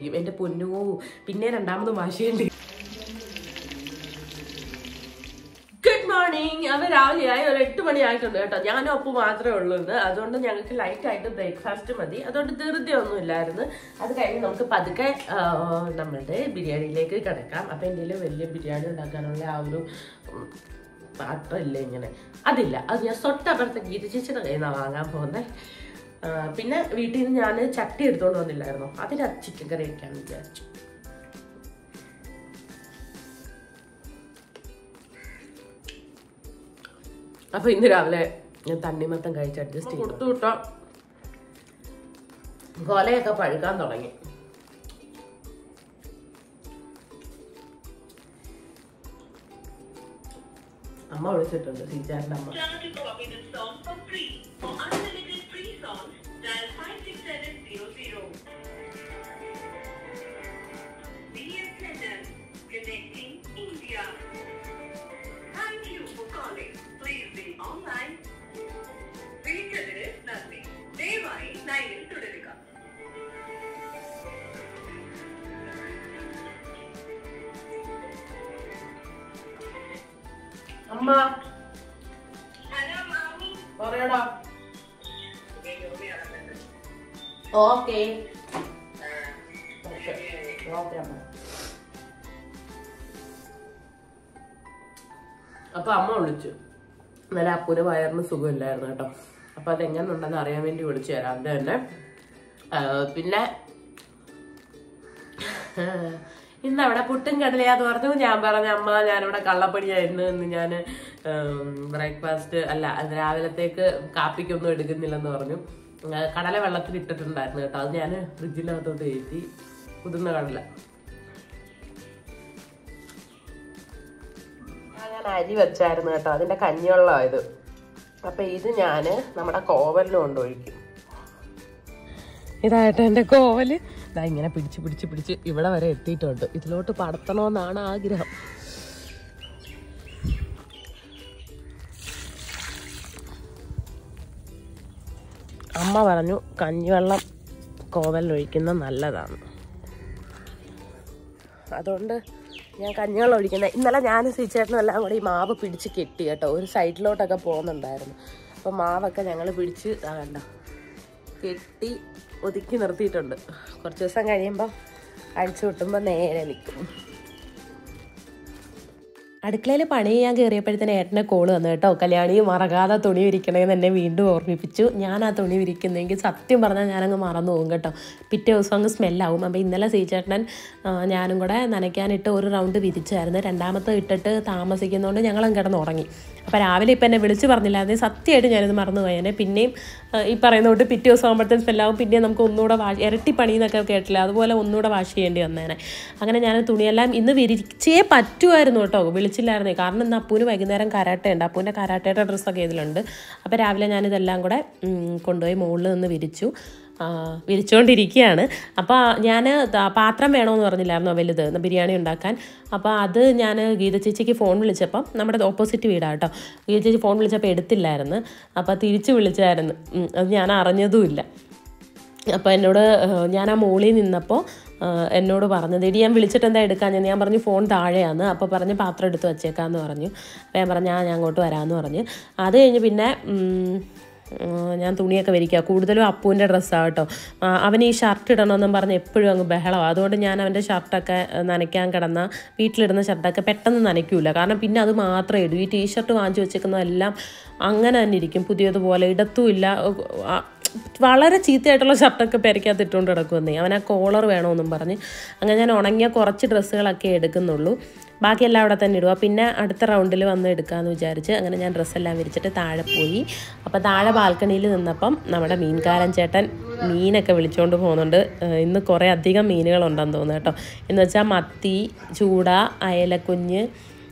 എന്റെ പൊന്നോ പിന്നെ രണ്ടാമത് വാശിയുണ്ട് ഗുഡ് മോർണിംഗ് അത് രാവിലെ ആയി ഒരു എട്ട് മണി ആയിട്ടുണ്ട് കേട്ടോ ഞാനും അപ്പു മാത്രമേ ഉള്ളൂ ഇന്ന് അതുകൊണ്ട് ഞങ്ങൾക്ക് ലൈറ്റ് ആയിട്ട് ബ്രേക്ക്ഫാസ്റ്റ് മതി അതുകൊണ്ട് ധൃതി ഒന്നും ഇല്ലായിരുന്നു അത് കഴിഞ്ഞ് നമുക്ക് പതുക്കെ ആ, നമ്മുടെ ബിരിയാണിയിലേക്ക് കിടക്കാം അപ്പം എൻ്റെ വലിയ ബിരിയാണി ഉണ്ടാക്കാനുള്ള ആ ഒരു ഉം, പാത്രമില്ല ഇങ്ങനെ അതില്ല അത് ഞാൻ തൊട്ടപ്പുറത്തെ ഗീത ചേച്ചിയുടെ കയ്യിൽ നിന്നാണ് വാങ്ങാൻ പോകുന്നത് പിന്നെ വീട്ടിൽ നിന്ന് ഞാൻ ചട്ടി എടുത്തോണ്ട് വന്നില്ലായിരുന്നു അതിന് ചിക്കൻ കറി വെക്കാമെന്ന് വിചാരിച്ചു അപ്പൊ ഇന്ന് രാവിലെ ഞാൻ തണ്ണിമത്തം കഴിച്ച് അഡ്ജസ്റ്റ് ചെയ്തു കൊടുത്തു വിട്ടോ കൊലയൊക്കെ പഴുക്കാൻ തുടങ്ങി അമ്മ വിളിച്ചിട്ടുണ്ട് സീച്ചാറിന്റെ അമ്മ Try to copy this song for free. For unlimited free songs, dial 56700. BSNL, connecting India. Thank you for calling. Please be online. വിളിച്ചതിന് നന്ദി ദയവായി ലൈനിൽ തുടരുക അമ്മ ഹലോ മാമി പറയടാ ഓക്കെ ഓക്കെ അമ്മ അപ്പൊ അമ്മ വിളിച്ചു ഇന്നലെ അപ്പൂന് വയറിന് സുഖമില്ലായിരുന്നു കേട്ടോ അപ്പൊ അതെങ്ങനെ ഉണ്ടെന്ന് അറിയാൻ വേണ്ടി വിളിച്ചു തരാം അത് തന്നെ ആ, പിന്നെ ഇന്ന് അവിടെ പുട്ടും കടലയാന്ന് പറഞ്ഞു ഞാൻ പറഞ്ഞ അമ്മ ഞാനിവിടെ കള്ളപ്പടിയായിരുന്നു ഇന്ന് ഞാൻ ബ്രേക്ക്ഫാസ്റ്റ് അല്ല അത് രാവിലത്തേക്ക് കാപ്പിക്കൊന്നും എടുക്കുന്നില്ലെന്ന് പറഞ്ഞു ആ, കടല വെള്ളത്തിൽ ഇട്ടിട്ടുണ്ടായിരുന്നു കേട്ടോ അത് ഞാൻ ഫ്രിഡ്ജിനകത്തോട്ട് കയറ്റി കുതിർന്ന കടല ആ, ഞാൻ അരി വെച്ചായിരുന്നു കേട്ടോ അതിന്റെ കഞ്ഞിവെള്ളം ഇത് അപ്പൊ ഇത് ഞാൻ നമ്മുടെ കോവലിന് കൊണ്ടൊഴിക്കും ഇതായിട്ട് എൻ്റെ കോവല് ഇതാ ഇങ്ങനെ പിടിച്ച് പിടിച്ച് പിടിച്ച് ഇവിടെ വരെ എത്തിയിട്ടുണ്ട് ഇതിലോട്ട് പടത്തണമെന്നാണ് ആഗ്രഹം അമ്മ പറഞ്ഞു കഞ്ഞിവെള്ളം കോവലിനൊഴിക്കുന്നത് നല്ലതാണ് അതുകൊണ്ട് ഞാൻ കഞ്ഞിവെള്ളം ഒഴിക്കുന്നത് ഇന്നലെ ഞാൻ സീച്ചേട്ടനും എല്ലാം കൂടെ ഈ മാവ് പിടിച്ച് കെട്ടി കേട്ടോ ഒരു സൈഡിലോട്ടൊക്കെ പോകുന്നുണ്ടായിരുന്നു അപ്പോൾ മാവൊക്കെ ഞങ്ങൾ പിടിച്ച് ആ കണ്ട കെട്ടി ഒതുക്കി നിർത്തിയിട്ടുണ്ട് കുറച്ച് ദിവസം കഴിയുമ്പോൾ അഴിച്ചു വിട്ടുമ്പോൾ നേരെ നിൽക്കും അടുക്കളയിൽ പണി ചെയ്യാൻ കയറിയപ്പോഴത്തേന് ഏട്ടനെ കോള് വന്നു കേട്ടോ കല്യാണി മറക്കാതെ തുണി വിരിക്കണമെന്ന് എന്നെ വീണ്ടും ഓർമ്മിപ്പിച്ചു ഞാൻ ആ തുണി വിരിക്കുന്നെങ്കിൽ സത്യം പറഞ്ഞാൽ ഞാനങ്ങ് മറന്നു പോകും കേട്ടോ പിറ്റേ ദിവസം അങ്ങ് സ്മെല്ലാവും അപ്പോൾ ഇന്നലെ സീച്ചേട്ടൻ ആ, ഞാനും കൂടെ നനയ്ക്കാനിട്ട് ഒരു റൗണ്ട് വിരിച്ചായിരുന്നു രണ്ടാമത്തെ ഇട്ടിട്ട് താമസിക്കുന്നതുകൊണ്ട് ഞങ്ങളങ്ങ് കിടന്ന് ഉറങ്ങി അപ്പോൾ രാവിലെ ഇപ്പം എന്നെ വിളിച്ച് പറഞ്ഞില്ലായിരുന്നു സത്യമായിട്ട് ഞാനിത് മറന്നു പോയേനെ പിന്നെയും ആ, ഈ പറയുന്ന തൊട്ട് പിറ്റേ ദിവസം ആകുമ്പോഴത്തേക്കും സ്മെല്ലാവും പിന്നെ നമുക്ക് ഒന്നുകൂടെ വാഷ് ഇരട്ടി പണി എന്നൊക്കെ കേട്ടില്ല അതുപോലെ ഒന്നുകൂടെ വാഷ് ചെയ്യേണ്ടി വന്നേനെ അങ്ങനെ ഞാൻ തുണിയെല്ലാം ഇന്ന് വിരിച്ചേ പറ്റുമായിരുന്നു കേട്ടോ വിളിച്ചില്ലായിരുന്നേ കാരണം ഇന്ന് അപ്പൂന് വൈകുന്നേരം കരാട്ടെ ഉണ്ട് അപ്പൂൻ്റെ കരാട്ടയുടെ ഡ്രസ്സൊക്കെ ഇതിലുണ്ട് അപ്പോൾ രാവിലെ ഞാനിതെല്ലാം കൂടെ ഉം, കൊണ്ടുപോയി മുകളിൽ നിന്ന് വിരിച്ചു ആ, വിരിച്ചുകൊണ്ടിരിക്കുകയാണ് അപ്പോൾ ഞാൻ പാത്രം വേണമെന്ന് പറഞ്ഞില്ലായിരുന്നോ വലുത് ന്ന ബിരിയാണി ഉണ്ടാക്കാൻ അപ്പോൾ അത് ഞാൻ ഗീത ചേച്ചിക്ക് ഫോൺ വിളിച്ചപ്പം നമ്മുടെ ഓപ്പോസിറ്റ് വീടാണ് കേട്ടോ ഗീത ചേച്ചി ഫോൺ വിളിച്ചപ്പോൾ എടുത്തില്ലായിരുന്നു അപ്പോൾ തിരിച്ച് വിളിച്ചായിരുന്നു ഉം, അത് ഞാൻ അറിഞ്ഞതുമില്ല അപ്പോൾ എന്നോട് ഏഹ്, ഞാൻ ആ മോളിൽ നിന്നപ്പോൾ ഏഹ്, എന്നോട് പറഞ്ഞത് ഇടി ഞാൻ വിളിച്ചിട്ട് എന്താ എടുക്കാൻ ഞാൻ പറഞ്ഞു ഫോൺ താഴെയാണ് അപ്പോൾ പറഞ്ഞ് പാത്രം എടുത്ത് വച്ചേക്കാന്ന് പറഞ്ഞു അപ്പോൾ ഞാൻ പറഞ്ഞു ആ ഞാൻ അങ്ങോട്ട് വരാമെന്ന് പറഞ്ഞ് അത് കഴിഞ്ഞ് പിന്നെ ഉം, ഉം, ഞാൻ തുണിയൊക്കെ വിരിക്കുക കൂടുതലും അപ്പൂൻ്റെ ഡ്രസ്സാണ് കേട്ടോ ആ, അവൻ ഈ ഷർട്ട് ഇടണമെന്നും പറഞ്ഞ് എപ്പോഴും അങ്ങ് ബഹളമാണ് അതുകൊണ്ട് ഞാൻ അവൻ്റെ ഷർട്ടൊക്കെ ഏഹ്, നനയ്ക്കാൻ കിടന്ന വീട്ടിലിടുന്ന ഷർട്ടൊക്കെ പെട്ടെന്ന് നനയ്ക്കൂല കാരണം പിന്നെ അത് മാത്രമേ ഇടൂ ഈ ടീഷർട്ട് വാങ്ങിച്ചു വെച്ചേക്കുന്നതെല്ലാം അങ്ങനെ തന്നെ ഇരിക്കും പുതിയതുപോലെ ഇടത്തുമില്ല ആ, വളരെ ചീത്തയായിട്ടുള്ള ഷർട്ടൊക്കെ പെരയ്ക്കകത്ത് ഇട്ടുകൊണ്ട് കിടക്കുമെന്നേ അവൻ ആ കോളർ വേണമെന്നും പറഞ്ഞ് അങ്ങനെ ഞാൻ ഉണങ്ങിയ കുറച്ച് ഡ്രസ്സുകളൊക്കെ എടുക്കുന്നുള്ളൂ ബാക്കിയെല്ലാം അവിടെ തന്നെ ഇടുക പിന്നെ അടുത്ത റൗണ്ടിൽ വന്ന് എടുക്കാമെന്ന് വിചാരിച്ച് അങ്ങനെ ഞാൻ ഡ്രസ്സെല്ലാം വിരിച്ചിട്ട് താഴെ പോയി അപ്പോൾ താഴെ ബാൽക്കണിയിൽ നിന്നപ്പം നമ്മുടെ മീൻകാരൻ ചേട്ടൻ മീനൊക്കെ വിളിച്ചുകൊണ്ട് പോകുന്നുണ്ട് ഏഹ് ഇന്ന് കുറേ അധികം മീനുകളുണ്ടെന്ന് തോന്നുന്നു കേട്ടോ എന്ന് വെച്ചാൽ മത്തി ചൂട അയലക്കുഞ്ഞ്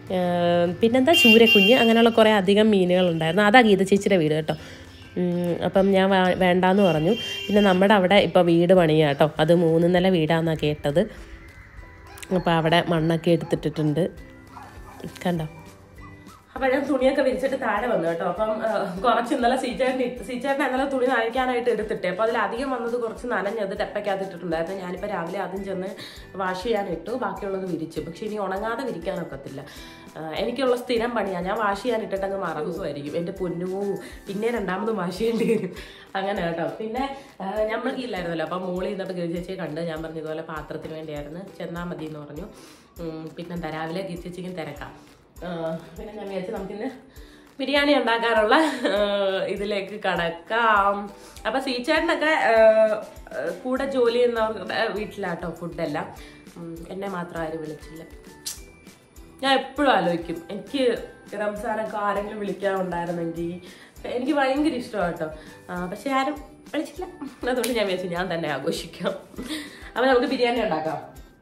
ഏഹ് പിന്നെന്താ ചൂരക്കുഞ്ഞ് അങ്ങനെയുള്ള കുറേ അധികം മീനുകളുണ്ടായിരുന്നു അതാ ഗീത ചേച്ചിയുടെ വീട് കേട്ടോ ഉം, അപ്പം ഞാൻ വേ- വേണ്ടാന്ന് പറഞ്ഞു പിന്നെ നമ്മുടെ അവിടെ ഇപ്പോൾ വീട് പണിയാ കേട്ടോ അത് മൂന്ന് നില വീടാന്നാണ് കേട്ടത് അപ്പോൾ അവിടെ മണ്ണൊക്കെ എടുത്തിട്ടിട്ടുണ്ട് കണ്ടോ അപ്പൊ ഞാൻ തുണിയൊക്കെ വിരിച്ചിട്ട് താഴെ വന്നു കേട്ടോ അപ്പം ആ, കുറച്ച് ഇന്നലെ സീച്ചേട്ടൻ സീച്ചേട്ടൻ ഇന്നലെ തുണി നനയ്ക്കാനായിട്ട് എടുത്തിട്ടേ അപ്പൊ അതിൽ അധികം വന്നത് കുറച്ച് നനഞ്ഞത് ടെപ്പയ്ക്കകത്ത് ഇട്ടിട്ടുണ്ടായിരുന്നു ഞാനിപ്പോ രാവിലെ ആദ്യം ചെന്ന് വാഷ് ചെയ്യാൻ ഇട്ടു ബാക്കിയുള്ളത് വിരിച്ചു പക്ഷെ ഇനി ഉണങ്ങാതെ വിരിക്കാനൊക്കത്തില്ല ആ, എനിക്കുള്ള സ്ഥിരം പണിയാണ് ഞാൻ വാഷ് ചെയ്യാൻ ഇട്ടിട്ടങ്ങ് മറന്നുമായിരിക്കും എൻ്റെ പൊന്നൂ പിന്നെ രണ്ടാമതും വാഷ് ചെയ്യേണ്ടി വരും അങ്ങനെ കേട്ടോ പിന്നെ ഞമ്മൾക്ക് ഇല്ലായിരുന്നല്ലോ അപ്പം മോളിൽ നിന്നിട്ട് ഗിരി ചേച്ചിയെ കണ്ട് ഞാൻ പറഞ്ഞു ഇതുപോലെ പാത്രത്തിന് വേണ്ടിയായിരുന്നു ചെന്നാൽ മതി എന്ന് പറഞ്ഞു ഉം, പിന്നെന്താ രാവിലെ ഗിരി ചേച്ചിക്കും തിരക്കാം ആ, പിന്നെ ഞാൻ വിചാരിച്ചു നമുക്കിന്ന് ബിരിയാണി ഉണ്ടാക്കാനുള്ള ആ, ഇതിലേക്ക് കടക്കാം അപ്പൊ സീച്ചേട്ടനൊക്കെ ആ, ആ, കൂടെ ജോലി ചെയ്യുന്നവരുടെ വീട്ടിലാട്ടോ ഫുഡെല്ലാം ഉം, എന്നെ മാത്രം ആരും വിളിച്ചില്ല ഞാൻ എപ്പോഴും ആലോചിക്കും എനിക്ക് റംസാനൊക്കെ ആരെങ്കിലും വിളിക്കാറുണ്ടായിരുന്നെങ്കിൽ എനിക്ക് ഭയങ്കര ഇഷ്ടമാണ് കേട്ടോ പക്ഷെ ആരും വിളിച്ചില്ല അതുകൊണ്ട് ഞാൻ വിചാരിച്ചു ഞാൻ തന്നെ ആഘോഷിക്കാം അപ്പം നമുക്ക് ബിരിയാണി ഉണ്ടാക്കാം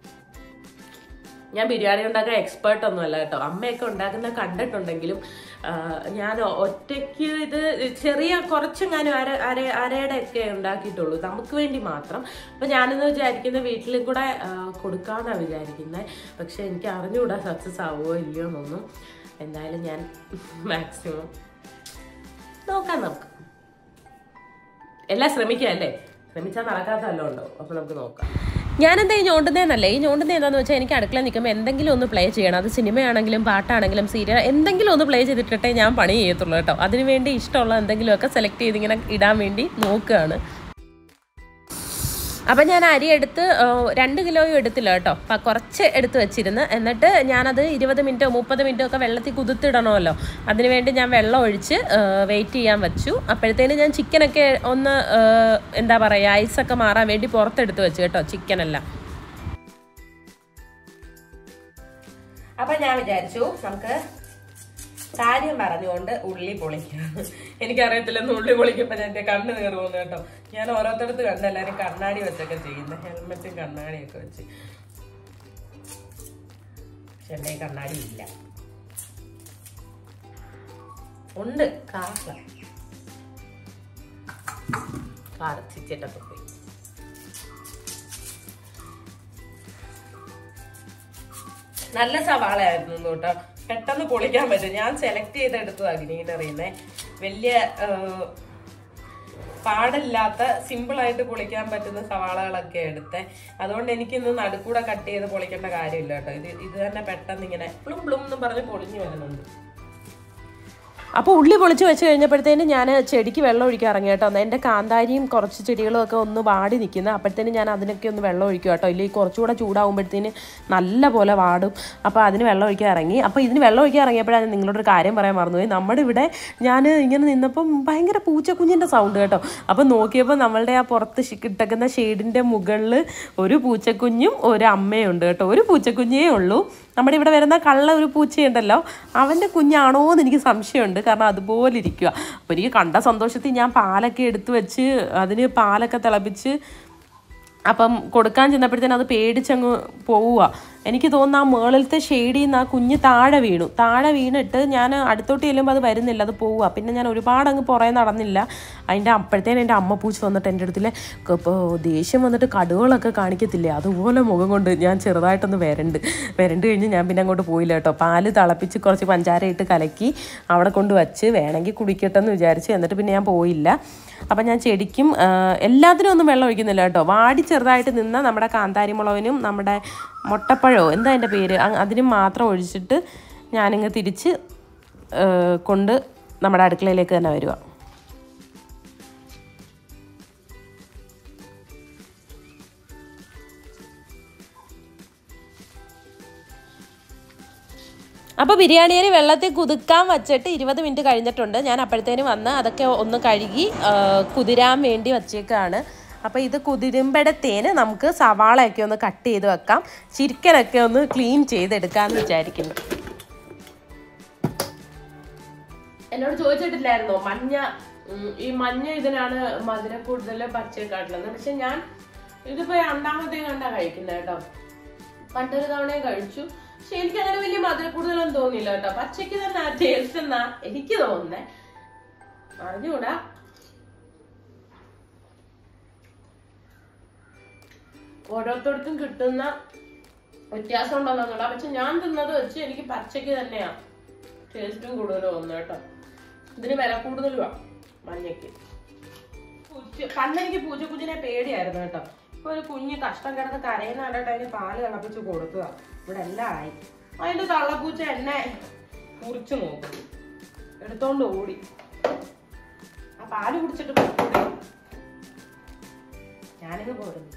ഞാൻ ബിരിയാണി ഉണ്ടാക്കാൻ എക്സ്പേർട്ട് ഒന്നും അല്ല കേട്ടോ അമ്മയൊക്കെ ഉണ്ടാക്കുന്ന കണ്ടിട്ടുണ്ടെങ്കിലും ആ, ഞാൻ ഒറ്റയ്ക്ക് ഇത് ചെറിയ കുറച്ചെങ്ങാനും അര അര അരയുടെ ഒക്കെ ഉണ്ടാക്കിയിട്ടുള്ളൂ നമുക്ക് വേണ്ടി മാത്രം അപ്പൊ ഞാനിന്ന് വിചാരിക്കുന്ന വീട്ടിലും കൂടെ ആ, കൊടുക്കാന്നാണ് വിചാരിക്കുന്നത് പക്ഷെ എനിക്ക് അറിഞ്ഞുകൂടാ സക്സസ് ആവുമോ ഇല്ലയോ എന്നൊന്നും എന്തായാലും ഞാൻ മാക്സിമം നോക്കാം നമുക്ക് എല്ലാം ശ്രമിക്കാം അല്ലേ ശ്രമിച്ചാൽ നടക്കാത്ത വല്ലതും ഉണ്ടോ അപ്പൊ നമുക്ക് നോക്കാം ഞാനെന്താ ഈ ഞോണ്ടുന്നതെന്നല്ലേ ഈ ഞോണ്ടുന്നത് എന്താണെന്ന് വെച്ചാൽ എനിക്ക് അടുക്കള നിൽക്കുമ്പോൾ എന്തെങ്കിലും ഒന്ന് പ്ലേ ചെയ്യണം അത് സിനിമയാണെങ്കിലും പാട്ടാണെങ്കിലും സീരിയൽ എന്തെങ്കിലും ഒന്ന് പ്ലേ ചെയ്തിട്ടിട്ടേ ഞാൻ പണി ചെയ്യത്തുള്ളൂ കേട്ടോ അതിനുവേണ്ടി ഇഷ്ടമുള്ള എന്തെങ്കിലുമൊക്കെ സെലക്ട് ചെയ്ത് ഇങ്ങനെ ഇടാൻ വേണ്ടി നോക്കുകയാണ് അപ്പം ഞാൻ അരി എടുത്ത് ആ, രണ്ട് കിലോയും എടുത്തില്ല കേട്ടോ അപ്പം കുറച്ച് എടുത്ത് വെച്ചിരുന്ന് എന്നിട്ട് ഞാനത് ഇരുപത് മിനിറ്റോ മുപ്പത് മിനിറ്റോ ഒക്കെ വെള്ളത്തിൽ കുതിർത്തിടണമല്ലോ അതിനുവേണ്ടി ഞാൻ വെള്ളം ഒഴിച്ച് വെയിറ്റ് ചെയ്യാൻ വെച്ചു അപ്പോഴത്തേന് ഞാൻ ചിക്കനൊക്കെ ഒന്ന് ആ, എന്താ പറയുക ഐസൊക്കെ മാറാൻ വേണ്ടി പുറത്തെടുത്ത് വെച്ചു കേട്ടോ ചിക്കനെല്ലാം അപ്പം ഞാൻ വിചാരിച്ചു നമുക്ക് കാര്യം പറഞ്ഞുകൊണ്ട് ഉള്ളി പൊളിക്കാം എനിക്കറിയത്തില്ലെന്ന് ഉള്ളി പൊളിക്കുമ്പോ ഞാൻ എന്റെ കണ്ണ് കയറുമെന്ന് കേട്ടോ ഞാൻ ഓരോരുത്തടത്ത് കണ്ട് എല്ലാരും കണ്ണാടി വെച്ചൊക്കെ ചെയ്യുന്നത് ഹെൽമെറ്റും കണ്ണാടിയൊക്കെ വെച്ച് പക്ഷെ എന്റെ കയ്യിൽ കണ്ണാടി ഇല്ല ഉണ്ട് കാറില കാർ ചിച്ചിട്ടൊക്കെ പോയി നല്ല സവാളയായിരുന്നു കേട്ടോ പെട്ടെന്ന് പൊളിക്കാൻ പറ്റും ഞാൻ സെലക്ട് ചെയ്തെടുത്തതാ ഗ്രീൻ അറിയുന്നേ വലിയ ആ, പാടില്ലാത്ത സിമ്പിൾ ആയിട്ട് പൊളിക്കാൻ പറ്റുന്ന സവാളകളൊക്കെ എടുത്തേ അതുകൊണ്ട് എനിക്കിന്ന് നടുക്കൂടെ കട്ട് ചെയ്ത് പൊളിക്കേണ്ട കാര്യമില്ല കേട്ടോ ഇത് ഇത് തന്നെ പെട്ടെന്ന് ഇങ്ങനെ പ്ലും പ്ലും എന്ന് പറഞ്ഞ് പൊളിഞ്ഞു വരുന്നുണ്ട് അപ്പോൾ ഉള്ളി പൊളിച്ച് വെച്ച് കഴിഞ്ഞപ്പോഴത്തേന് ഞാൻ ചെടിക്ക് വെള്ളം ഒഴിക്കാൻ ഇറങ്ങി കേട്ടോ എൻ്റെ കാന്താരിയും കുറച്ച് ചെടികളും ഒക്കെ ഒന്ന് വാടി നിൽക്കുന്നത് അപ്പോഴത്തേന് ഞാൻ അതിനൊക്കെ ഒന്ന് വെള്ളം ഒഴിക്കും കേട്ടോ ഇല്ലെങ്കിൽ കുറച്ചുകൂടെ ചൂടാകുമ്പോഴത്തേന് നല്ല പോലെ വാടും അപ്പോൾ അതിന് വെള്ളം ഒഴിക്കാൻ ഇറങ്ങി അപ്പോൾ ഇതിന് വെള്ളം ഒഴിക്കാൻ ഇറങ്ങിയപ്പോഴാണ് നിങ്ങളോടൊരു കാര്യം പറയാൻ മറന്നുപോയി നമ്മുടെ ഇവിടെ ഞാൻ ഇങ്ങനെ നിന്നപ്പം ഭയങ്കര പൂച്ചക്കുഞ്ഞിൻ്റെ സൗണ്ട് കേട്ടോ അപ്പോൾ നോക്കിയപ്പോൾ നമ്മളുടെ ആ പുറത്ത് ശി- ഇട്ടേക്കുന്ന ഷെയ്ഡിൻ്റെ മുകളിൽ ഒരു പൂച്ചക്കുഞ്ഞും ഒരു അമ്മയും ഉണ്ട് കേട്ടോ ഒരു പൂച്ചക്കുഞ്ഞേ ഉള്ളൂ നമ്മുടെ ഇവിടെ വരുന്ന കള്ള ഒരു പൂച്ചയുണ്ടല്ലോ അവൻ്റെ കുഞ്ഞാണോ എന്ന് എനിക്ക് സംശയമുണ്ട് കാരണം അതുപോലെ ഇരിക്കുക അപ്പോൾ എനിക്ക് കണ്ട സന്തോഷത്തിൽ ഞാൻ പാലൊക്കെ എടുത്തു വെച്ച് അതിന് പാലൊക്കെ തിളപ്പിച്ച് അപ്പം കൊടുക്കാൻ ചെന്നപ്പോഴത്തേനും അത് പേടിച്ചങ്ങ് പോവുക എനിക്ക് തോന്നുന്നു ആ മേളിലത്തെ ഷെയ്ഡിൽ നിന്ന് ആ കുഞ്ഞ് താഴെ വീണു താഴെ വീണിട്ട് ഞാൻ അടുത്തോട്ട് ചെല്ലുമ്പോൾ അത് വരുന്നില്ല അത് പോവുക പിന്നെ ഞാൻ ഒരുപാട് അങ്ങ് പുറകെ നടന്നില്ല അതിൻ്റെ അപ്പോഴത്തേനും എൻ്റെ അമ്മ പൂച്ച വന്നിട്ട് എൻ്റെ അടുത്തിലെ ഇപ്പോൾ ദേഷ്യം വന്നിട്ട് കടുകളൊക്കെ കാണിക്കത്തില്ലേ അതുപോലെ മുഖം കൊണ്ട് ഞാൻ ചെറുതായിട്ടൊന്ന് വരണ്ട് വരണ്ട് കഴിഞ്ഞ് ഞാൻ പിന്നെ അങ്ങോട്ട് പോയില്ല കേട്ടോ പാല് തിളപ്പിച്ച് കുറച്ച് പഞ്ചാര ഇട്ട് കലക്കി അവിടെ കൊണ്ട് വച്ച് വേണമെങ്കിൽ കുടിക്കട്ടെ എന്ന് വിചാരിച്ച് എന്നിട്ട് പിന്നെ ഞാൻ പോയില്ല അപ്പം ഞാൻ ചെടിക്കും ആ, എല്ലാത്തിനും ഒന്നും വെള്ളം ഒഴിക്കുന്നില്ല കേട്ടോ വാടി ചെറുതായിട്ട് നിന്ന നമ്മുടെ കാന്താരി മുളകിനും നമ്മുടെ മുട്ടപ്പഴമോ എന്താ എൻ്റെ പേര് അ- അതിനും മാത്രം ഒഴിച്ചിട്ട് ഞാനിങ്ങ് തിരിച്ച് ആ, കൊണ്ട് നമ്മുടെ അടുക്കളയിലേക്ക് തന്നെ വരിക അപ്പോൾ ബിരിയാണി അരി വെള്ളത്തിൽ കുതിക്കാൻ വച്ചിട്ട് ഇരുപത് മിനിറ്റ് കഴിഞ്ഞിട്ടുണ്ട് ഞാൻ അപ്പോഴത്തേനും വന്ന് അതൊക്കെ ഒന്ന് കഴുകി ആ, കുതിരാൻ വേണ്ടി വച്ചേക്കാണ് അപ്പോൾ ഇത് കുതിരുമ്പോഴത്തേന് നമുക്ക് സവാളയൊക്കെ ഒന്ന് കട്ട് ചെയ്ത് വെക്കാം ചിക്കനൊക്കെ ഒന്ന് ക്ലീൻ ചെയ്തെടുക്കാമെന്ന് വിചാരിക്കുന്നു എന്നോട് ചോദിച്ചിട്ടില്ലായിരുന്നോ മഞ്ഞ ഉം, ഈ മഞ്ഞ ഇതിനാണ് മധുര കൂടുതൽ പച്ചക്കാട്ടിലെന്ന് പക്ഷെ ഞാൻ ഇതിപ്പോ രണ്ടാമത്തെ കണ്ടാ കഴിക്കുന്നത് കേട്ടോ പണ്ടൊരു തവണയും കഴിച്ചു പക്ഷെ എനിക്ക് അങ്ങനെ വലിയ മധുര കൂടുതലൊന്നും തോന്നിയില്ല കേട്ടോ പച്ചയ്ക്ക് തന്നെ ആ ടേസ്റ്റ് എന്നാ എനിക്ക് തോന്നുന്നേ അറിഞ്ഞൂടാ ഓരോരുത്തർക്കും കിട്ടുന്ന വ്യത്യാസം ഉണ്ടോന്നല്ല പക്ഷെ ഞാൻ തിന്നത് വെച്ച് എനിക്ക് പച്ചയ്ക്ക് തന്നെയാ ടേസ്റ്റും കൂടുതൽ വന്നു കേട്ടോ ഇതിന് വില കൂടുതലുവാ മഞ്ഞയ്ക്ക് പൂച്ച- പണ്ടെനിക്ക് പൂച്ചക്കുഞ്ഞിനെ പേടിയായിരുന്നു കേട്ടോ ഇപ്പൊ ഒരു കുഞ്ഞ് കഷ്ടം കിടന്ന് കരയുന്ന കണ്ടിട്ട് അതിന് പാല് തിളപ്പിച്ച് കൊടുത്തതാ ഇവിടെ എല്ലാം ആയി അതിന്റെ തള്ളപ്പൂച്ച എന്നെ മുറിച്ചു നോക്കുന്നു എടുത്തോണ്ട് ഓടി ആ പാല് കുടിച്ചിട്ട് പോയി. ഞാനിങ്ങ് പോരുന്നു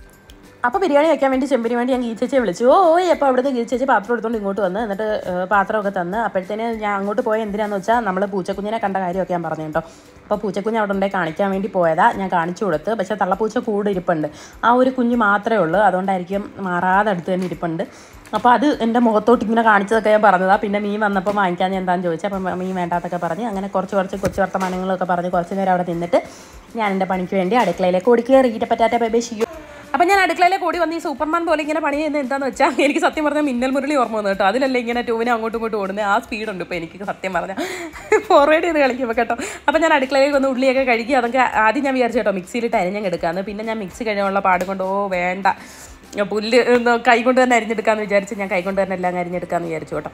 അപ്പോൾ ബിരിയാണി വെക്കാൻ വേണ്ടി ചെമ്പിന് വേണ്ടി ഞാൻ ഗീച്ചേച്ചിയെ വിളിച്ചു ഓ ഓയ് അപ്പോൾ അവിടുന്ന് ഗീച്ചേച്ചി പാത്രം എടുത്തുകൊണ്ട് ഇങ്ങോട്ട് വന്ന് എന്നിട്ട് ഏഹ്, പാത്രമൊക്കെ തന്ന് അപ്പോഴത്തേന് ഞാൻ അങ്ങോട്ട് പോയ എന്തിനാന്ന് വെച്ചാൽ നമ്മൾ പൂച്ചക്കുഞ്ഞിനെ കണ്ട കാര്യമൊക്കെ ഞാൻ പറഞ്ഞു കേട്ടോ അപ്പോൾ പൂച്ചക്കുഞ്ഞ് അവിടെ ഉണ്ടായി കാണിക്കാൻ വേണ്ടി പോയതാ ഞാൻ കാണിച്ചു കൊടുത്ത് പക്ഷേ തള്ളപ്പൂച്ച കൂടെ ഇരിപ്പുണ്ട് ആ ഒരു കുഞ്ഞ് മാത്രമേ ഉള്ളൂ അതുകൊണ്ടായിരിക്കും മാറാതെ അടുത്ത് തന്നെ ഇരിപ്പുണ്ട് അപ്പോൾ അത് എൻ്റെ മുഖത്തോട്ട് ഇങ്ങനെ കാണിച്ചതൊക്കെ ഞാൻ പറഞ്ഞതാ പിന്നെ മീൻ വന്നപ്പോൾ വാങ്ങിക്കാൻ ഞാൻ എന്താണെന്ന് ചോദിച്ചു അപ്പം മീൻ വേണ്ടാത്തൊക്കെ പറഞ്ഞ് അങ്ങനെ കുറച്ച് കുറച്ച് കൊച്ചു വർത്തമാനങ്ങളൊക്കെ പറഞ്ഞ് കുറച്ച് നേരം അവിടെ നിന്നിട്ട് ഞാൻ എൻ്റെ പണിക്ക് വേണ്ടി അടുക്കളയിലേക്ക് ഓടിക്കുക റീറ്റ പറ്റാറ്റ ബേബേ ഷിയോ അപ്പം ഞാൻ അടുക്കളയിലേക്ക് ഓടി വന്ന് ഈ സൂപ്പർമാൻ പോലെ ഇങ്ങനെ പണി ചെയ്യുന്നത് എന്താന്ന് വെച്ചാൽ എനിക്ക് സത്യം പറഞ്ഞാൽ മിന്നൽ മുരളി ഓർമ്മ വന്നു കേട്ടോ അതിലല്ലേ ഇങ്ങനെ ടൂവിനെ അങ്ങോട്ടും ഇങ്ങോട്ടും ഓടുന്നത് ആ സ്പീഡുണ്ട് ഇപ്പോൾ എനിക്ക് സത്യം പറഞ്ഞാൽ ഫോർവേഡ് ചെയ്ത് കളിക്കുമ്പോൾ കേട്ടോ അപ്പം ഞാൻ അടുക്കളയിലേക്ക് ഒന്ന് ഉള്ളിയൊക്കെ കഴുകി അതൊക്കെ ആദ്യം ഞാൻ വിചാരിച്ചു കേട്ടോ മിക്സിയിലിട്ട് അരിഞ്ഞങ്ങ് എടുക്കാമെന്ന് പിന്നെ ഞാൻ മിക്സി കഴിഞ്ഞുള്ള പാട് കൊണ്ട് ഓ വേണ്ട പുല്ല് ഒന്ന് കൈ കൊണ്ട് തന്നെ അരിഞ്ഞെടുക്കാമെന്ന് വിചാരിച്ച് ഞാൻ കൈ കൊണ്ട് തന്നെ എല്ലാം അരിഞ്ഞെടുക്കാമെന്ന് വിചാരിച്ചു കേട്ടോ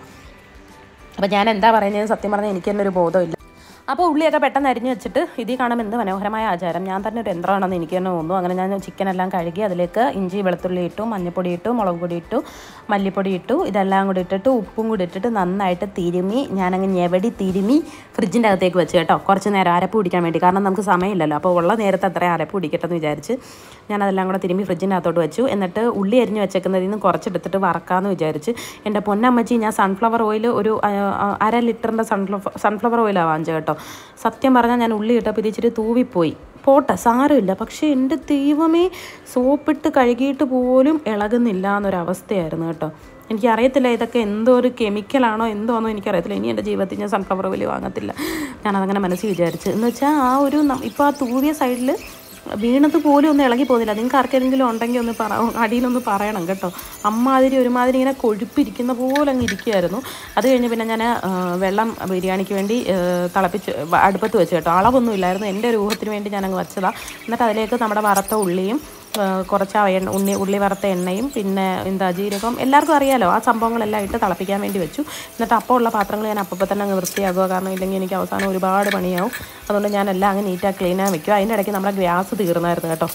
അപ്പോൾ ഞാൻ എന്താ പറയുന്നത് സത്യം പറഞ്ഞാൽ എനിക്ക് തന്നെ ഒരു ബോധമില്ല അപ്പോൾ ഉള്ളിയൊക്കെ പെട്ടെന്ന് അരിഞ്ഞ് വെച്ചിട്ട് ഇതിൽ കാണും എന്ത് മനോഹരമായ ആചാരം ഞാൻ തന്നെ ഒരു യന്ത്രമാണെന്ന് എനിക്ക് തന്നെ തോന്നുന്നു അങ്ങനെ ഞാൻ ചിക്കൻ എല്ലാം കഴുകി അതിലേക്ക് ഇഞ്ചി വെളുത്തുള്ളി ഇട്ടു മഞ്ഞൾപ്പൊടി ഇട്ടു മുളക് പൊടി ഇട്ടു മല്ലിപ്പൊടി ഇട്ടു ഇതെല്ലാം കൂടി ഇട്ടിട്ട് ഉപ്പും കൂടി ഇട്ടിട്ട് നന്നായിട്ട് തിരുമി ഞാനങ്ങ് ഞെവടി തിരുമി ഫ്രിഡ്ജിൻ്റെ അകത്തേക്ക് വെച്ച് കേട്ടോ കുറച്ച് നേരം അരപ്പ് പിടിക്കാൻ വേണ്ടി കാരണം നമുക്ക് സമയമില്ലല്ലോ അപ്പോൾ ഉള്ള നേരത്തെ അത്രയും അരപ്പ് പിടിക്കട്ടെ എന്ന് വിചാരിച്ച് ഞാനതെല്ലാം കൂടെ തിരുമ്പി ഫ്രിഡ്ജിൻ്റെ അകത്തോട്ട് വെച്ചു എന്നിട്ട് ഉള്ളി അരിഞ്ഞ് വെച്ചേക്കുന്നതിൽ നിന്ന് കുറച്ചെടുത്തിട്ട് വറക്കാമെന്ന് വിചാരിച്ച് എൻ്റെ പൊന്നമ്മച്ചി ഞാൻ സൺഫ്ലവർ ഓയിൽ ഒരു ആ, ആ, അര ലിറ്ററിൻ്റെ സൺഫ്ലവർ സൺഫ്ലവർ ഓയിലാണ് വാങ്ങിച്ചത് കേട്ടോ സത്യം പറഞ്ഞാൽ ഞാൻ ഉള്ളി ഇട്ടപ്പോൾ ഇത് ഇച്ചിരി തൂവിപ്പോയി പോട്ടെ സാരമില്ല പക്ഷേ എൻ്റെ ദൈവമേ സോപ്പിട്ട് കഴുകിയിട്ട് പോലും ഇളകുന്നില്ല എന്നൊരവസ്ഥയായിരുന്നു കേട്ടോ എനിക്കറിയത്തില്ല ഇതൊക്കെ എന്തോ ഒരു കെമിക്കലാണോ എന്തോന്നോ എനിക്കറിയത്തില്ല ഇനി എൻ്റെ ജീവിതത്തിൽ ഞാൻ സൺഫ്ലവർ ഓയിൽ വാങ്ങത്തില്ല ഞാനതങ്ങനെ മനസ്സിൽ വിചാരിച്ച് എന്ന് വെച്ചാൽ ആ ഒരു ഇപ്പോൾ ആ തൂവിയ സൈഡിൽ വീണത് പോലും ഒന്നും ഇളകി പോകുന്നില്ല നിങ്ങൾക്ക് ആർക്കെങ്കിലും ഉണ്ടെങ്കിൽ ഒന്ന് പറ അടിയിലൊന്ന് പറയണം കേട്ടോ അമ്മാതിരി ഒരുമാതിരി ഇങ്ങനെ കൊഴുപ്പിരിക്കുന്ന പോലെ അങ്ങ് ഇരിക്കുമായിരുന്നു അത് കഴിഞ്ഞ് പിന്നെ ഞാൻ വെള്ളം ബിരിയാണിക്ക് വേണ്ടി ആ, തിളപ്പിച്ച് വ- അടുപ്പത്ത് വെച്ച് കേട്ടോ അളവൊന്നും ഇല്ലായിരുന്നു എൻ്റെ ഒരു ഊഹത്തിന് വേണ്ടി ഞാനങ്ങ് വെച്ചതാണ് എന്നിട്ട് അതിലേക്ക് നമ്മുടെ വറുത്ത ഉള്ളിയും ആ, കുറച്ച് ആ എണ്ണ ഉണ്ണി ഉള്ളി വറുത്ത എണ്ണയും പിന്നെ എന്താ ജീരകം എല്ലാവർക്കും അറിയാലോ ആ സംഭവങ്ങളെല്ലാം ഇട്ട് തിളപ്പിക്കാൻ വേണ്ടി വെച്ചു എന്നിട്ട് അപ്പോൾ ഉള്ള പാത്രങ്ങൾ ഞാൻ അപ്പോൾ തന്നെ അങ്ങ് വൃത്തിയാക്കുക കാരണം ഇല്ലെങ്കിൽ എനിക്ക് അവസാനം ഒരുപാട് പണിയാവും അതുകൊണ്ട് ഞാൻ എല്ലാം അങ്ങ് നീറ്റാക്കി ക്ലീനായി വെക്കും അതിൻ്റെ ഇടയ്ക്ക് നമ്മുടെ ഗ്യാസ് തീർന്നായിരുന്നു കേട്ടോ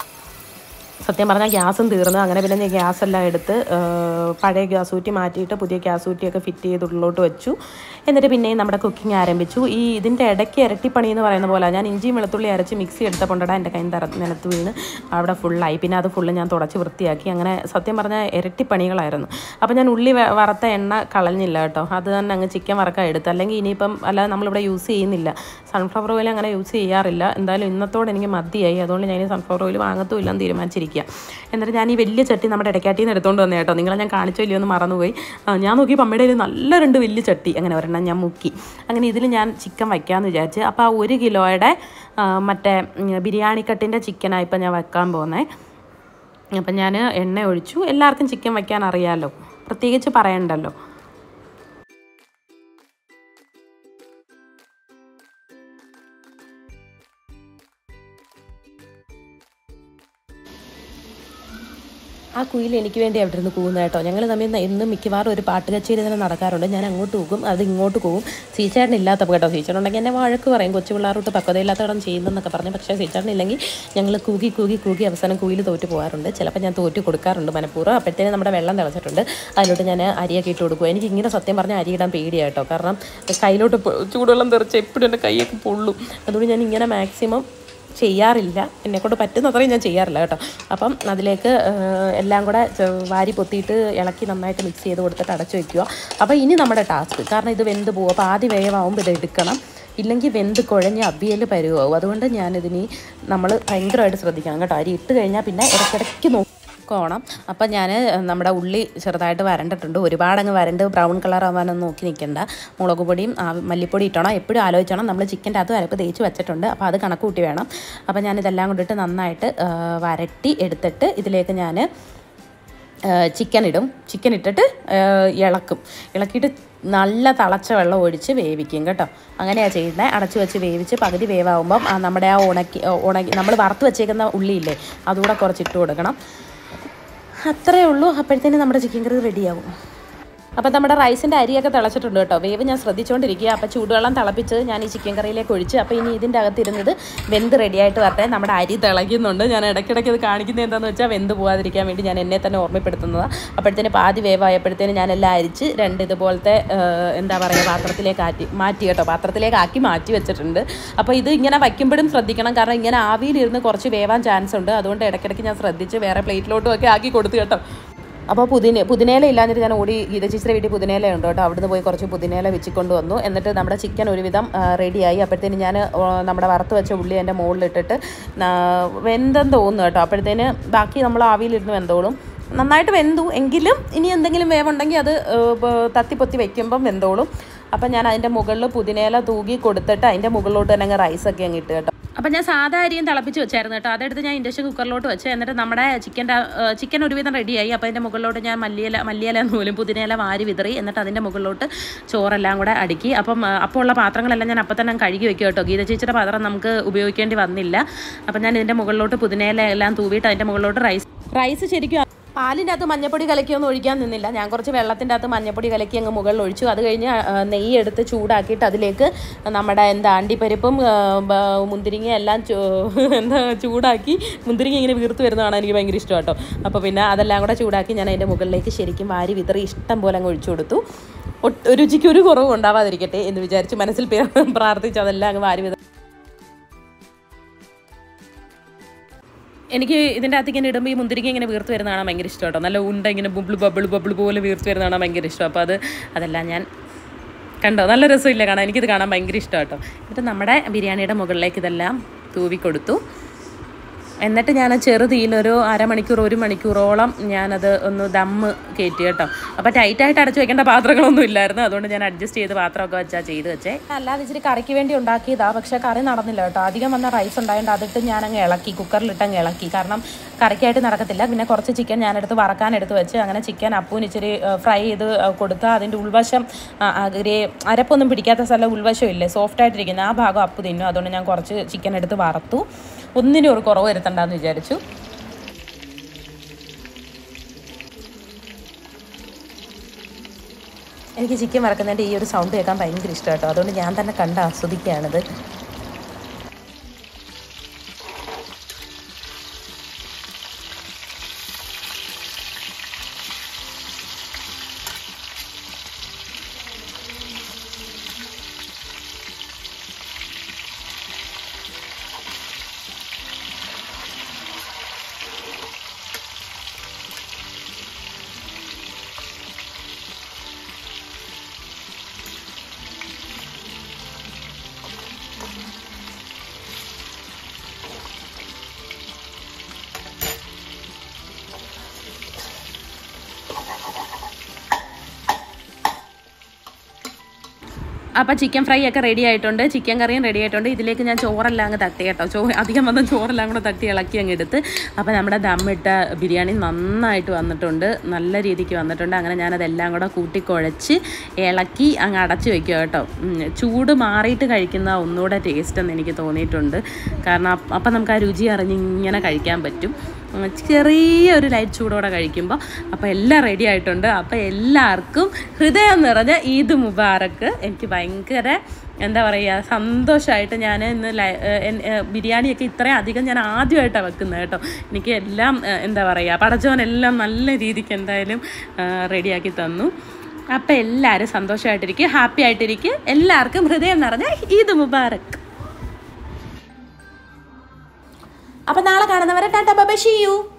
സത്യം പറഞ്ഞാൽ ഗ്യാസും തീർന്നു അങ്ങനെ പിന്നെ ഞാൻ ഗ്യാസ് എല്ലാം എടുത്ത് ആ, പഴയ ഗ്യാസ് ഊറ്റി മാറ്റിയിട്ട് പുതിയ ഗ്യാസ് ഊറ്റിയൊക്കെ ഫിറ്റ് ചെയ്ത് ഉള്ളിലോട്ട് വെച്ചു എന്നിട്ട് പിന്നെയും നമ്മുടെ കുക്കിംഗ് ആരംഭിച്ചു ഈ ഇതിൻ്റെ ഇടയ്ക്ക് ഇരട്ടിപ്പണി എന്ന് പറയുന്ന പോലെ ഞാൻ ഇഞ്ചിയും വെളുത്തുള്ളി അരച്ച് മിക്സി എടുത്തപ്പോണ്ടാ എൻ്റെ കയ്യിൽ തറ നിലത്ത് വീണ് അവിടെ ഫുള്ളായി പിന്നെ അത് ഫുള്ള് ഞാൻ തുടച്ച് വൃത്തിയാക്കി അങ്ങനെ സത്യം പറഞ്ഞാൽ ഇരട്ടിപ്പണികളായിരുന്നു അപ്പോൾ ഞാൻ ഉള്ളി വ- വറുത്ത എണ്ണ കളഞ്ഞില്ല കേട്ടോ അത് തന്നെ അങ്ങ് ചിക്കൻ വറക്കാൻ എടുത്ത് അല്ലെങ്കിൽ ഇനിയിപ്പം അല്ലാതെ നമ്മളിവിടെ യൂസ് ചെയ്യുന്നില്ല സൺഫ്ലവർ ഓയിൽ അങ്ങനെ യൂസ് ചെയ്യാറില്ല എന്തായാലും ഇന്നത്തോടെ എനിക്ക് മതിയായി അതുകൊണ്ട് ഞാൻ ഈ സൺഫ്ലവർ ഓയിൽ വാങ്ങത്തുമില്ല എന്ന് തീരുമാനിച്ചിരിക്കുക എന്നിട്ട് ഞാൻ ഈ വലിയ ചട്ടി നമ്മുടെ ഇടയ്ക്കാട്ടിൽ നിന്ന് എടുത്തുകൊണ്ട് വന്നേ കേട്ടോ നിങ്ങളെ ഞാൻ കാണിച്ചോ ഇല്ലയോ എന്ന് മറന്നുപോയി ആ, ഞാൻ നോക്കി അമ്മയുടെ കയ്യിൽ നല്ല രണ്ട് വലിയ ചട്ടി അങ്ങനെ ഒരെണ്ണം ഞാൻ മുക്കി അങ്ങനെ ഇതിൽ ഞാൻ ചിക്കൻ വയ്ക്കാമെന്ന് വിചാരിച്ച് അപ്പോൾ ആ ഒരു കിലോയുടെ ആ, മറ്റേ ഉം, ബിരിയാണി കട്ടിൻ്റെ ചിക്കനാണ് ഇപ്പം ഞാൻ വെക്കാൻ പോകുന്നത് അപ്പം ഞാൻ എണ്ണ ഒഴിച്ചു എല്ലാവർക്കും ചിക്കൻ വയ്ക്കാൻ അറിയാമല്ലോ പ്രത്യേകിച്ച് പറയണ്ടല്ലോ ആ കുയിൽ എനിക്ക് വേണ്ടി അവിടെ ഇരുന്ന് കൂവുന്ന കേട്ടോ ഞങ്ങൾ തമ്മിൽ എന്നും മിക്കവാറും ഒരു പാട്ട് കച്ചേരി തന്നെ നടക്കാറുണ്ട് ഞാൻ അങ്ങോട്ട് പോകും അത് ഇങ്ങോട്ട് പോകും സീച്ചേട്ടൻ ഇല്ലാത്തപ്പോൾ കേട്ടോ സീച്ചേട്ടൻ ഉണ്ടെങ്കിൽ എന്നെ വഴക്ക് പറയും കൊച്ചു പിള്ളേരോട്ട് പക്വതയില്ലാത്ത ഇടം ചെയ്യുന്നതെന്നൊക്കെ പറഞ്ഞു പക്ഷേ സീച്ചേട്ടൻ ഇല്ലെങ്കിൽ ഞങ്ങൾ കൂകി കൂകി കൂകി അവസാനം കുയിൽ തോറ്റ് പോകാറുണ്ട് ചിലപ്പോൾ ഞാൻ തോറ്റ് കൊടുക്കാറുണ്ട് മനഃപൂർവ്വം അപ്പോഴത്തേനും നമ്മുടെ വെള്ളം തിളച്ചിട്ടുണ്ട് അതിലോട്ട് ഞാൻ അരിയൊക്കെ ഇട്ട് കൊടുക്കും എനിക്ക് ഇങ്ങനെ സത്യം പറഞ്ഞാൽ അരി ഇടാൻ പേടിയാണ് കേട്ടോ കാരണം കയ്യിലോട്ട് പൊ- ചൂടുവെള്ളം തെറിച്ച് എപ്പോഴും എൻ്റെ കൈയൊക്കെ പൊള്ളും അതുകൊണ്ട് ഞാൻ ഇങ്ങനെ മാക്സിമം ചെയ്യാറില്ല എന്നെക്കൊണ്ട് പറ്റുന്നത്രയും ഞാൻ ചെയ്യാറില്ല കേട്ടോ അപ്പം അതിലേക്ക് ആ, എല്ലാം കൂടെ ചെ- വാരി പൊത്തിയിട്ട് ഇളക്കി നന്നായിട്ട് മിക്സ് ചെയ്ത് കൊടുത്തിട്ട് അടച്ചു വെക്കുക അപ്പോൾ ഇനി നമ്മുടെ ടാസ്ക് കാരണം ഇത് വെന്ത് പോകും അപ്പോൾ ആദ്യം വേവാകുമ്പോൾ ഇത് എടുക്കണം ഇല്ലെങ്കിൽ വെന്ത് കുഴഞ്ഞ് അവിയൽ പരുവാകും അതുകൊണ്ട് ഞാനിതിനി നമ്മൾ ഭയങ്കരമായിട്ട് ശ്രദ്ധിക്കണം കേട്ടോ അരി ഇട്ട് കഴിഞ്ഞാൽ പിന്നെ ഇടയ്ക്കിടയ്ക്ക് നോക്കണം അപ്പം ഞാൻ നമ്മുടെ ഉള്ളി ചെറുതായിട്ട് വരണ്ടിട്ടുണ്ട് ഒരുപാട് അങ്ങ് വരണ്ട് ബ്രൗൺ കളർ ആവാനൊന്നും നോക്കി നിൽക്കണ്ട മുളക് പൊടിയും ആ, മല്ലിപ്പൊടി ഇട്ടണം എപ്പോഴും ആലോചിക്കണം നമ്മൾ ചിക്കൻ്റെ അകത്ത് അരപ്പ് തേച്ച് വെച്ചിട്ടുണ്ട് അപ്പോൾ അത് കണക്ക് കൂട്ടി വേണം അപ്പം ഞാനിതെല്ലാം കൊണ്ടിട്ട് നന്നായിട്ട് ആ, വരട്ടി എടുത്തിട്ട് ഇതിലേക്ക് ഞാൻ ചിക്കൻ ഇടും ചിക്കൻ ഇട്ടിട്ട് ആ, ഇളക്കും ഇളക്കിയിട്ട് നല്ല തിളച്ച വെള്ളം ഒഴിച്ച് വേവിക്കും കേട്ടോ അങ്ങനെയാണ് ചെയ്യുന്നത് അടച്ചു വെച്ച് വേവിച്ച് പകുതി വേവാകുമ്പം ആ നമ്മുടെ ആ ഉണക്കി ഉണക്കി നമ്മൾ വറുത്ത് വെച്ചേക്കുന്ന ഉള്ളിയില്ലേ അതുകൂടെ കുറച്ച് ഇട്ട് കൊടുക്കണം അത്രയേ ഉള്ളൂ അപ്പോഴത്തേന് നമ്മുടെ ചിക്കൻ കറി റെഡിയാവും അപ്പം നമ്മുടെ റൈസിൻ്റെ അരിയൊക്കെ തിളച്ചിട്ടുണ്ട് കേട്ടോ വേവ് ഞാൻ ശ്രദ്ധിച്ചുകൊണ്ടിരിക്കുക അപ്പോൾ ചൂടുവെള്ളം തിളപ്പിച്ച് ഞാൻ ഈ ചിക്കൻ കറിയിലേക്ക് ഒഴിച്ച് അപ്പോൾ ഇനി ഇതിൻ്റെ അകത്തിരുന്നത് വെന്ത് റെഡിയായിട്ട് വരട്ടെ നമ്മുടെ അരി തിളയ്ക്കുന്നുണ്ട് ഞാൻ ഇടയ്ക്കിടയ്ക്ക് ഇത് കാണിക്കുന്നത് എന്താണെന്ന് വെച്ചാൽ വെന്ത് പോകാതിരിക്കാൻ വേണ്ടി ഞാൻ എന്നെ തന്നെ ഓർമ്മപ്പെടുത്തുന്നതാണ് അപ്പോഴത്തേന് പാതി വേവായപ്പോഴത്തേന് ഞാൻ എല്ലാം അരിച്ച് രണ്ട് ഇതുപോലത്തെ ആ, എന്താ പറയുക പാത്രത്തിലേക്ക് ആറ്റി മാറ്റി കേട്ടോ പാത്രത്തിലേക്ക് ആക്കി മാറ്റി വെച്ചിട്ടുണ്ട് അപ്പോൾ ഇത് ഇങ്ങനെ വയ്ക്കുമ്പോഴും ശ്രദ്ധിക്കണം കാരണം ഇങ്ങനെ ആവിയിലിരുന്ന് കുറച്ച് വേവാൻ ചാൻസ് ഉണ്ട് അതുകൊണ്ട് ഇടയ്ക്കിടയ്ക്ക് ഞാൻ ശ്രദ്ധിച്ച് വേറെ പ്ലേറ്റിലോട്ടും ഒക്കെ ആക്കി കൊടുത്തു കേട്ടോ അപ്പോൾ പുതിന പുതിനയില ഇല്ലാഞ്ഞിട്ട് ഞാൻ ഓടി ഗീത ചേച്ചിയുടെ വീട്ടിൽ പുതിനയില ഉണ്ട് കേട്ടോ അവിടുന്ന് പോയി കുറച്ച് പുതിനയില വെച്ചിക്കൊണ്ട് വന്നു എന്നിട്ട് നമ്മുടെ ചിക്കൻ ഒരുവിധം ആ, റെഡിയായി അപ്പോഴത്തേന് ഞാൻ ആ, നമ്മുടെ വറുത്ത് വെച്ച ഉള്ളി എൻ്റെ മുകളിലിട്ടിട്ട് ആ, വെന്തെന്ന് തോന്നുന്നു കേട്ടോ അപ്പോഴത്തേന് ബാക്കി നമ്മൾ ആവിയിലിരുന്ന് വെന്തോളും നന്നായിട്ട് വെന്തു എങ്കിലും ഇനി എന്തെങ്കിലും വേവുണ്ടെങ്കിൽ അത് ആ, ബ- തത്തിപ്പൊത്തി വെക്കുമ്പം വെന്തോളും അപ്പം ഞാൻ അതിൻ്റെ മുകളിൽ പുതിനയില തൂകി കൊടുത്തിട്ട് അതിൻ്റെ മുകളിലോട്ട് തന്നെ അങ്ങ് റൈസൊക്കെ അങ്ങ് ഇട്ട് കേട്ടോ അപ്പം ഞാൻ സാധാ അരിയും തിളപ്പിച്ച് വെച്ചായിരുന്നു കേട്ടോ അതെടുത്ത് ഞാൻ ഇൻഡക്ഷൻ കുക്കറിലോട്ട് വെച്ച് എന്നിട്ട് നമ്മുടെ ചിക്കൻ്റെ ചിക്കൻ ഒരുവിധം റെഡിയായി അപ്പോൾ അതിൻ്റെ മുകളിലോട്ട് ഞാൻ മല്ലിയില മല്ലിയില നൂലും പുതിനയില വാരി വിതറി എന്നിട്ട് അതിൻ്റെ മുകളിലോട്ട് ചോറെല്ലാം കൂടെ അടുക്കി അപ്പം ആ, അപ്പോൾ ഉള്ള പാത്രങ്ങളെല്ലാം ഞാൻ അപ്പം തന്നെ അങ്ങ് കഴുകി വെക്കും കേട്ടോ ഗീത ചേച്ചിയുടെ പാത്രം നമുക്ക് ഉപയോഗിക്കേണ്ടി വന്നില്ല അപ്പം ഞാൻ ഇതിൻ്റെ മുകളിലോട്ട് പുതിനയില എല്ലാം തൂവിയിട്ട് അതിൻ്റെ മുകളിലോട്ട് റൈസ് റൈസ് ശരിക്കും പാലിൻ്റെ അകത്ത് മഞ്ഞപ്പൊടി കലക്കിയൊന്നും ഒഴിക്കാൻ നിന്നില്ല ഞാൻ കുറച്ച് വെള്ളത്തിൻ്റെ അകത്ത് മഞ്ഞപ്പൊടി കലക്കി അങ്ങ് മുകളിൽ ഒഴിച്ചു അത് കഴിഞ്ഞ് ആ, നെയ്യ് എടുത്ത് ചൂടാക്കിയിട്ട് അതിലേക്ക് നമ്മുടെ എന്താ അണ്ടിപ്പരിപ്പും ആ, ബ- മുന്തിരിങ്ങ എല്ലാം ചൂ- എന്താ ചൂടാക്കി മുന്തിരിങ്ങ ഇങ്ങനെ വീർത്ത് വരുന്നതാണ് എനിക്ക് ഭയങ്കര ഇഷ്ടം കേട്ടോ അപ്പോൾ പിന്നെ അതെല്ലാം കൂടെ ചൂടാക്കി ഞാൻ അതിൻ്റെ മുകളിലേക്ക് ശരിക്കും വാരി വിതറി ഇഷ്ടം പോലെ അങ്ങ് ഒഴിച്ചു കൊടുത്തു ഒട്ട് രുചിക്ക് ഒരു കുറവും ഉണ്ടാവാതിരിക്കട്ടെ എന്ന് വിചാരിച്ച് മനസ്സിൽ പേ- പ്രാർത്ഥിച്ച് അതെല്ലാം അങ്ങ് വാരി വിതറി എനിക്ക് ഇതിൻ്റെ അകത്ത് ഇങ്ങനെ ഇടുമ്പോൾ ഈ മുന്തിരിക്ക ഇങ്ങനെ വീർത്ത് വരുന്ന കാണാൻ ഭയങ്കര ഇഷ്ടം കേട്ടോ നല്ല ഉണ്ട ഇങ്ങനെ ബുബിൾ ബബിൾ ബബിൾ പോലെ വീർത്ത് വരുന്ന കാണാൻ ഭയങ്കര ഇഷ്ടം അപ്പോൾ അത് അതെല്ലാം ഞാൻ കണ്ടോ നല്ല രസമില്ല കാണാൻ എനിക്കിത് കാണാൻ ഭയങ്കര ഇഷ്ടം കേട്ടോ എന്നിട്ട് നമ്മുടെ ബിരിയാണിയുടെ മുകളിലേക്ക് ഇതെല്ലാം തൂവി കൊടുത്തു എന്നിട്ട് ഞാൻ ചെറുതീയിലൊരു അരമണിക്കൂർ ഒരു മണിക്കൂറോളം ഞാനത് ഒന്ന് ദമ്മ് കയറ്റി കേട്ടോ അപ്പോൾ ടൈറ്റായിട്ട് അടച്ചു വെക്കേണ്ട പാത്രങ്ങളൊന്നും ഇല്ലായിരുന്നു അതുകൊണ്ട് ഞാൻ അഡ്ജസ്റ്റ് ചെയ്ത് പാത്രമൊക്കെ വെച്ചാൽ ചെയ്ത് വെച്ചേ അല്ലാതെ ഇച്ചിരി കറിക്ക് വേണ്ടി ഉണ്ടാക്കിയതാ പക്ഷേ കറി നടന്നില്ല കേട്ടോ അധികം വന്ന റൈസ് ഉണ്ടായതുകൊണ്ട് അതിട്ട് ഞാൻ അങ്ങ് ഇളക്കി കുക്കറിലിട്ട് അങ്ങ് ഇളക്കി കാരണം കറിക്കായിട്ട് നടക്കത്തില്ല പിന്നെ കുറച്ച് ചിക്കൻ ഞാനെടുത്ത് വറക്കാൻ എടുത്ത് വെച്ച് അങ്ങനെ ചിക്കൻ അപ്പൂന് ഇച്ചിരി ഫ്രൈ ചെയ്ത് കൊടുത്ത് അതിൻ്റെ ഉൾവശം ആ, ആ, ഗ്രേ അരപ്പൊന്നും പിടിക്കാത്ത സ്ഥലം ഉൾവശം ഇല്ലേ സോഫ്റ്റ് ആയിട്ടിരിക്കുന്ന ആ ഭാഗം അപ്പു തിന്നു അതുകൊണ്ട് ഞാൻ കുറച്ച് ചിക്കൻ എടുത്ത് വറുത്തു ഒന്നിനും ഒരു കുറവ് വരുത്തണ്ടെന്ന് വിചാരിച്ചു എനിക്ക് ചിക്കൻ വറക്കുന്നതിൻ്റെ ഈ ഒരു സൗണ്ട് കേൾക്കാൻ ഭയങ്കര ഇഷ്ടം കേട്ടോ അതുകൊണ്ട് ഞാൻ തന്നെ കണ്ട് ആസ്വദിക്കുകയാണിത് അപ്പോൾ ചിക്കൻ ഫ്രൈ ഒക്കെ റെഡി ആയിട്ടുണ്ട് ചിക്കൻ കറിയും റെഡി ആയിട്ടുണ്ട് ഇതിലേക്ക് ഞാൻ ചോറെല്ലാം അങ്ങ് തട്ടി കേട്ടോ ചോ അധികം വന്ന ചോറെല്ലാം കൂടെ തട്ടി ഇളക്കി അങ്ങ് എടുത്ത് അപ്പോൾ നമ്മുടെ ദമ്മിട്ട ബിരിയാണി നന്നായിട്ട് വന്നിട്ടുണ്ട് നല്ല രീതിക്ക് വന്നിട്ടുണ്ട് അങ്ങനെ ഞാനതെല്ലാം കൂടെ കൂട്ടിക്കുഴച്ച് ഇളക്കി അങ്ങ് അടച്ച് വെക്കുക കേട്ടോ ഉം, ചൂട് മാറിയിട്ട് കഴിക്കുന്ന ഒന്നുകൂടെ ടേസ്റ്റ് എന്ന് എനിക്ക് തോന്നിയിട്ടുണ്ട് കാരണം അപ്പ- അപ്പം നമുക്ക് ആ രുചി അറിഞ്ഞ് ഇങ്ങനെ കഴിക്കാൻ പറ്റും ഉം, ചെറിയ ഒരു ലൈറ്റ് ചൂടോടെ കഴിക്കുമ്പോൾ അപ്പോൾ എല്ലാം റെഡി ആയിട്ടുണ്ട് അപ്പോൾ എല്ലാവർക്കും ഹൃദയം നിറഞ്ഞ ഈദ് മുബാറക്ക് എനിക്ക് ഭയങ്കര എന്താ പറയുക സന്തോഷമായിട്ട് ഞാൻ ഇന്ന് ലൈ- ഏഹ് എൻ- ഏഹ് ബിരിയാണിയൊക്കെ ഇത്രയും അധികം ഞാൻ ആദ്യമായിട്ടാണ് വെക്കുന്നത് കേട്ടോ എനിക്ക് എല്ലാം ഏഹ് എന്താ പറയുക പടച്ചവനെല്ലാം നല്ല രീതിക്ക് എന്തായാലും റെഡിയാക്കി തന്നു അപ്പോൾ എല്ലാവരും സന്തോഷമായിട്ടിരിക്കും ഹാപ്പി ആയിട്ടിരിക്കും എല്ലാവർക്കും ഹൃദയം നിറഞ്ഞ ഈദ് മുബാറക്ക് അപ്പം നാളെ കാണുന്നവരെ ടാറ്റ ബബ ഷിയു